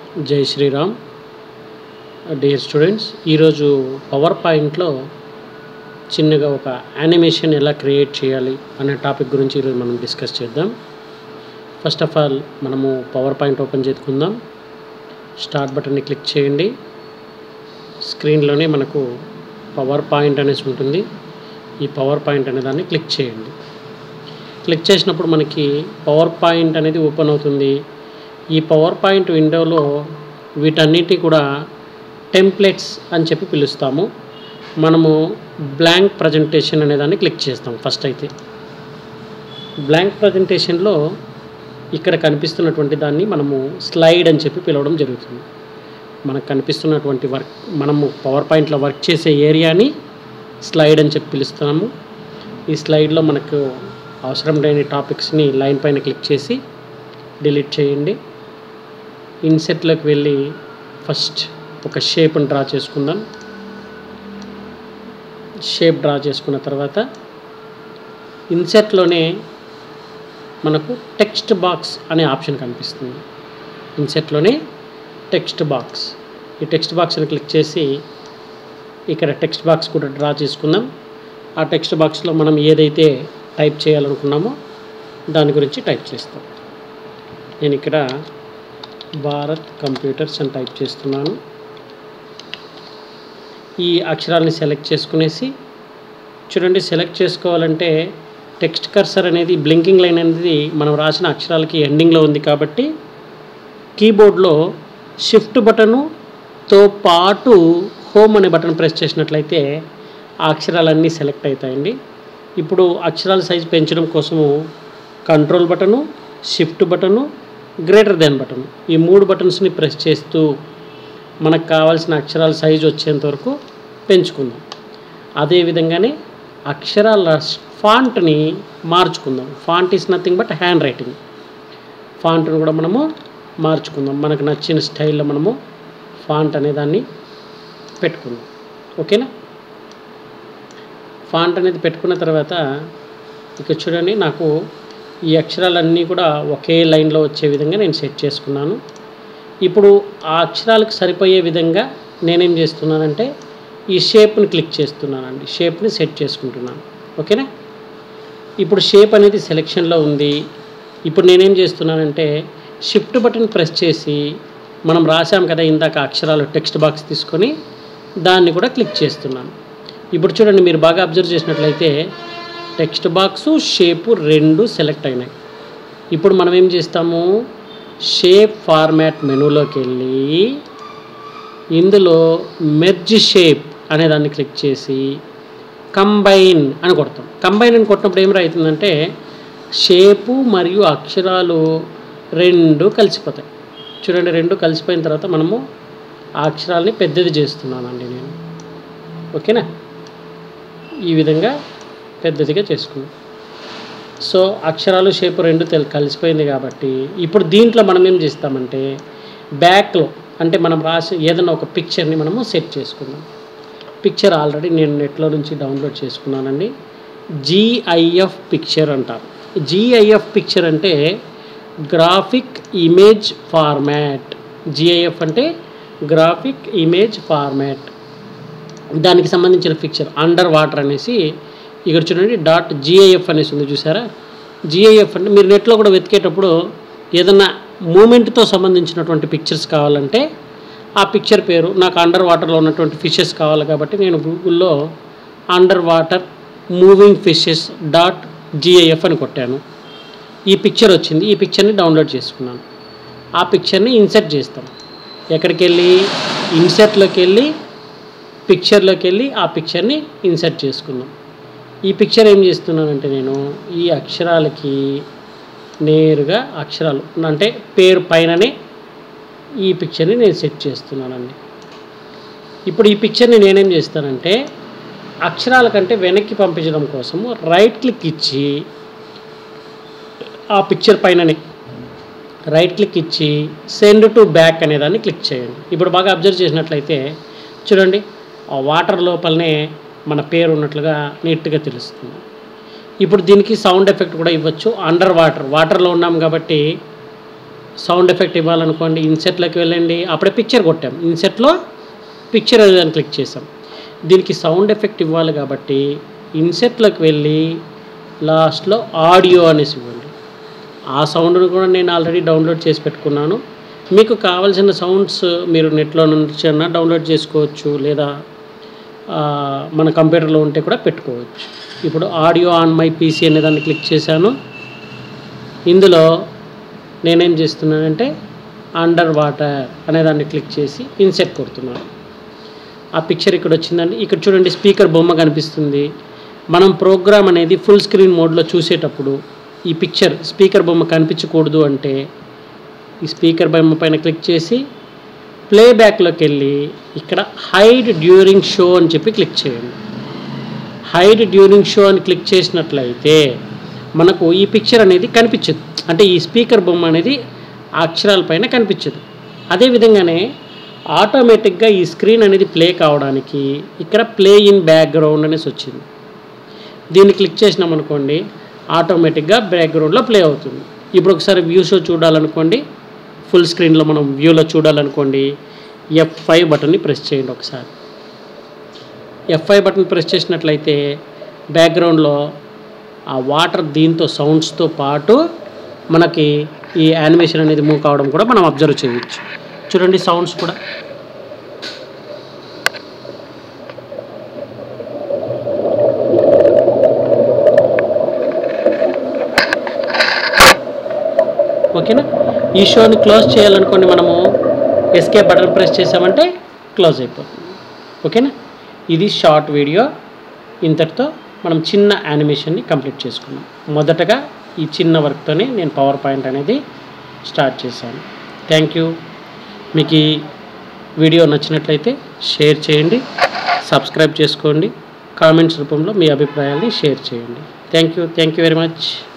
జై Shriram dear students ఈరోజు పవర్ పాయింట్లో చిన్నగా ఒక యానిమేషన్ ఎలా క్రియేట్ చేయాలి అనే టాపిక్ గురించి ఈరోజు మనం డిస్కస్ చేద్దాం ఫస్ట్ ఆఫ్ ఆల్ మనము పవర్ పాయింట్ ఓపెన్ చేసుకుందాం స్టార్ట్ బటన్ని క్లిక్ చేయండి స్క్రీన్లోనే మనకు పవర్ పాయింట్ అనేసి ఉంటుంది ఈ పవర్ పాయింట్ అనే దాన్ని క్లిక్ చేయండి క్లిక్ చేసినప్పుడు మనకి పవర్ పాయింట్ అనేది ఓపెన్ అవుతుంది ఈ పవర్ పాయింట్ విండోలో వీటన్నిటి కూడా టెంప్లెట్స్ అని చెప్పి పిలుస్తాము మనము బ్లాంక్ ప్రజెంటేషన్ అనే దాన్ని క్లిక్ చేస్తాం ఫస్ట్ అయితే బ్లాంక్ ప్రజెంటేషన్లో ఇక్కడ కనిపిస్తున్నటువంటి దాన్ని మనము స్లైడ్ అని చెప్పి పిలవడం జరుగుతుంది మనకు కనిపిస్తున్నటువంటి వర్క్ మనము పవర్ పాయింట్లో వర్క్ చేసే ఏరియాని స్లైడ్ అని చెప్పి పిలుస్తున్నాము ఈ స్లైడ్లో మనకు అవసరం లేని టాపిక్స్ని లైన్ పైన క్లిక్ చేసి డిలీట్ చేయండి ఇన్సెట్లోకి వెళ్ళి ఫస్ట్ ఒక షేప్ని డ్రా చేసుకుందాం షేప్ డ్రా చేసుకున్న తర్వాత ఇన్సెట్లోనే మనకు టెక్స్ట్ బాక్స్ అనే ఆప్షన్ కనిపిస్తుంది ఇన్సెట్లోనే టెక్స్ట్ బాక్స్ ఈ టెక్స్ట్ బాక్స్ని క్లిక్ చేసి ఇక్కడ టెక్స్ట్ బాక్స్ కూడా డ్రా చేసుకుందాం ఆ టెక్స్ట్ బాక్స్లో మనం ఏదైతే టైప్ చేయాలనుకున్నామో దాని గురించి టైప్ చేస్తాం నేను ఇక్కడ భారత్ కంప్యూటర్స్ అని టైప్ చేస్తున్నాను ఈ అక్షరాలని సెలెక్ట్ చేసుకునేసి చూడండి సెలెక్ట్ చేసుకోవాలంటే టెక్స్ట్ కర్సర్ అనేది బ్లింకింగ్ లైన్ అనేది మనం రాసిన అక్షరాలకి ఎండింగ్లో ఉంది కాబట్టి కీబోర్డ్లో షిఫ్ట్ బటనుతో పాటు హోమ్ అనే బటన్ ప్రెస్ చేసినట్లయితే ఆ అక్షరాలన్నీ సెలెక్ట్ అవుతాయండి ఇప్పుడు అక్షరాల సైజ్ పెంచడం కోసము control button shift button greater than button ఈ మూడు బటన్స్ని ప్రెస్ చేస్తూ మనకు కావాల్సిన అక్షరాల సైజు వచ్చేంత వరకు పెంచుకుందాం అదేవిధంగానే అక్షరాల ఫాంట్ని మార్చుకుందాం font is nothing but handwriting ఫాంట్ని కూడా మనము మార్చుకుందాం మనకు నచ్చిన స్టైల్లో మనము ఫాంట్ అనే దాన్ని పెట్టుకుందాం ఓకేనా ఫాంట్ అనేది పెట్టుకున్న తర్వాత ఇక చూడండి నాకు ఈ అక్షరాలన్నీ కూడా ఒకే లైన్లో వచ్చే విధంగా నేను సెట్ చేసుకున్నాను ఇప్పుడు ఆ అక్షరాలకు సరిపోయే విధంగా నేనేం చేస్తున్నానంటే ఈ షేప్ని క్లిక్ చేస్తున్నానండి షేప్ని సెట్ చేసుకుంటున్నాను ఓకేనా ఇప్పుడు షేప్ అనేది సెలెక్షన్లో ఉంది ఇప్పుడు నేనేం చేస్తున్నానంటే షిఫ్ట్ బటన్ ప్రెస్ చేసి మనం రాసాం కదా ఇందాక అక్షరాలు టెక్స్ట్ బాక్స్ తీసుకొని దాన్ని కూడా క్లిక్ చేస్తున్నాను ఇప్పుడు చూడండి మీరు బాగా అబ్జర్వ్ చేసినట్లయితే టెక్స్ట్ బాక్సు షేపు రెండు సెలెక్ట్ అయినాయి ఇప్పుడు మనం ఏం చేస్తాము షేప్ ఫార్మాట్ మెనూలోకి వెళ్ళి ఇందులో మెర్జ్ షేప్ అనే దాన్ని క్లిక్ చేసి కంబైన్ అని కొడతాం కంబైన్ అని కొట్టినప్పుడు ఏం అవుతుందంటే షేపు మరియు అక్షరాలు రెండు కలిసిపోతాయి చూడండి రెండు కలిసిపోయిన తర్వాత మనము ఆ అక్షరాలని పెద్దది చేస్తున్నానండి నేను ఓకేనా ఈ విధంగా పెద్దదిగా చేసుకున్నాం సో అక్షరాలు షేపు రెండు తెల్ కలిసిపోయింది కాబట్టి ఇప్పుడు దీంట్లో మనం ఏం చేస్తామంటే బ్యాక్లో అంటే మనం రాసి ఏదైనా ఒక పిక్చర్ని మనము సెట్ చేసుకుందాం పిక్చర్ ఆల్రెడీ నేను నెట్లో నుంచి డౌన్లోడ్ చేసుకున్నానండి జిఐఎఫ్ పిక్చర్ అంటారు జిఐఎఫ్ పిక్చర్ అంటే గ్రాఫిక్ ఇమేజ్ ఫార్మాట్ జిఐఎఫ్ అంటే గ్రాఫిక్ ఇమేజ్ ఫార్మాట్ దానికి సంబంధించిన పిక్చర్ అండర్ వాటర్ అనేసి ఇక్కడ చూడండి డాట్ జిఐఎఫ్ అనేసి ఉంది చూసారా జిఐఎఫ్ అంటే మీరు నెట్లో కూడా వెతికేటప్పుడు ఏదన్నా మూమెంట్తో సంబంధించినటువంటి పిక్చర్స్ కావాలంటే ఆ పిక్చర్ పేరు నాకు అండర్ వాటర్లో ఉన్నటువంటి ఫిషెస్ కావాలి కాబట్టి నేను గూగుల్లో under water moving fishes dot G I F అని కొట్టాను ఈ పిక్చర్ వచ్చింది ఈ పిక్చర్ని డౌన్లోడ్ చేసుకున్నాను ఆ పిక్చర్ని ఇన్సర్ట్ చేస్తాం ఎక్కడికి వెళ్ళి ఇన్సర్ట్లోకి వెళ్ళి పిక్చర్లోకి వెళ్ళి ఆ పిక్చర్ని ఇన్సర్ట్ చేసుకున్నాం ఈ పిక్చర్ ఏం చేస్తున్నానంటే నేను ఈ అక్షరాలకి నేరుగా అక్షరాలు అంటే పేరు పైననే ఈ పిక్చర్ని నేను సెట్ చేస్తున్నానండి ఇప్పుడు ఈ పిక్చర్ని నేనేం చేస్తానంటే అక్షరాల కంటే వెనక్కి పంపించడం కోసము రైట్ క్లిక్ ఇచ్చి ఆ పిక్చర్ పైననే రైట్ క్లిక్ ఇచ్చి సెండ్ టు బ్యాక్ అనే దాన్ని క్లిక్ చేయండి ఇప్పుడు బాగా అబ్జర్వ్ చేసినట్లయితే చూడండి ఆ వాటర్ లోపలనే మన పేరు ఉన్నట్లుగా నీట్గా తెలుస్తుంది ఇప్పుడు దీనికి సౌండ్ ఎఫెక్ట్ కూడా ఇవ్వచ్చు అండర్ వాటర్ వాటర్లో ఉన్నాం కాబట్టి సౌండ్ ఎఫెక్ట్ ఇవ్వాలనుకోండి ఇన్సెట్లోకి వెళ్ళండి అప్పుడే పిక్చర్ కొట్టాం ఇన్సెట్లో పిక్చర్ అని క్లిక్ చేసాం దీనికి సౌండ్ ఎఫెక్ట్ ఇవ్వాలి కాబట్టి ఇన్సెట్లోకి వెళ్ళి లాస్ట్లో ఆడియో అనేసి ఇవ్వండి ఆ సౌండ్ను కూడా నేను ఆల్రెడీ డౌన్లోడ్ చేసి పెట్టుకున్నాను మీకు కావాల్సిన సౌండ్స్ మీరు నెట్లో నుంచి అన్నా డౌన్లోడ్ చేసుకోవచ్చు లేదా ఆ, మన కంప్యూటర్లో ఉంటే కూడా పెట్టుకోవచ్చు ఇప్పుడు ఆడియో ఆన్ మై పీసీ అనే దాన్ని క్లిక్ చేశాను ఇందులో నేనేం చేస్తున్నానంటే అండర్ వాటర్ అనే దాన్ని క్లిక్ చేసి ఇన్సెట్ కొడుతున్నాను ఆ పిక్చర్ ఇక్కడ వచ్చిందండి ఇక్కడ చూడండి స్పీకర్ బొమ్మ కనిపిస్తుంది మనం ప్రోగ్రామ్ అనేది ఫుల్ స్క్రీన్ మోడ్లో చూసేటప్పుడు ఈ పిక్చర్ స్పీకర్ బొమ్మ కనిపించకూడదు అంటే ఈ స్పీకర్ బొమ్మ పైన క్లిక్ చేసి ప్లేబ్యాక్లోకి వెళ్ళి ఇక్కడ హైడ్ డ్యూరింగ్ షో అని చెప్పి క్లిక్ చేయండి హైడ్ డ్యూరింగ్ షో అని క్లిక్ చేసినట్లయితే మనకు ఈ పిక్చర్ అనేది కనిపించదు అంటే ఈ స్పీకర్ బొమ్మ అనేది ఆ అక్షరాల పైన కనిపించదు అదేవిధంగానే ఆటోమేటిక్గా ఈ స్క్రీన్ అనేది ప్లే కావడానికి ఇక్కడ ప్లే ఇన్ బ్యాక్గ్రౌండ్ అనేసి వచ్చింది దీన్ని క్లిక్ చేసినాం అనుకోండి ఆటోమేటిక్గా బ్యాక్గ్రౌండ్లో ప్లే అవుతుంది ఇప్పుడు ఒకసారి వ్యూ షో చూడాలనుకోండి ఫుల్ స్క్రీన్లో మనం వ్యూలో చూడాలనుకోండి ఎఫ్ ఫైవ్ బటన్ని ప్రెస్ చేయండి ఒకసారి ఎఫ్ ఫైవ్ బటన్ ప్రెస్ చేసినట్లయితే బ్యాక్గ్రౌండ్లో ఆ వాటర్ దీంతో సౌండ్స్తో పాటు మనకి ఈ యానిమేషన్ అనేది మూవ్ కావడం కూడా మనం అబ్జర్వ్ చేయొచ్చు చూడండి సౌండ్స్ కూడా ఓకేనా ఈ షోని క్లోజ్ చేయాలనుకోండి మనము ఎస్కే బటన్ ప్రెస్ చేసామంటే క్లోజ్ అయిపోతుంది ఓకేనా ఇది షార్ట్ వీడియో ఇంతటితో మనం చిన్న యానిమేషన్ని కంప్లీట్ చేసుకున్నాం మొదటగా ఈ చిన్న వర్క్తోనే నేను పవర్ పాయింట్ అనేది స్టార్ట్ చేశాను థ్యాంక్ యూ మీకు ఈ వీడియో నచ్చినట్లయితే షేర్ చేయండి సబ్స్క్రైబ్ చేసుకోండి కామెంట్స్ రూపంలో మీ అభిప్రాయాల్ని షేర్ చేయండి thank you thank you very much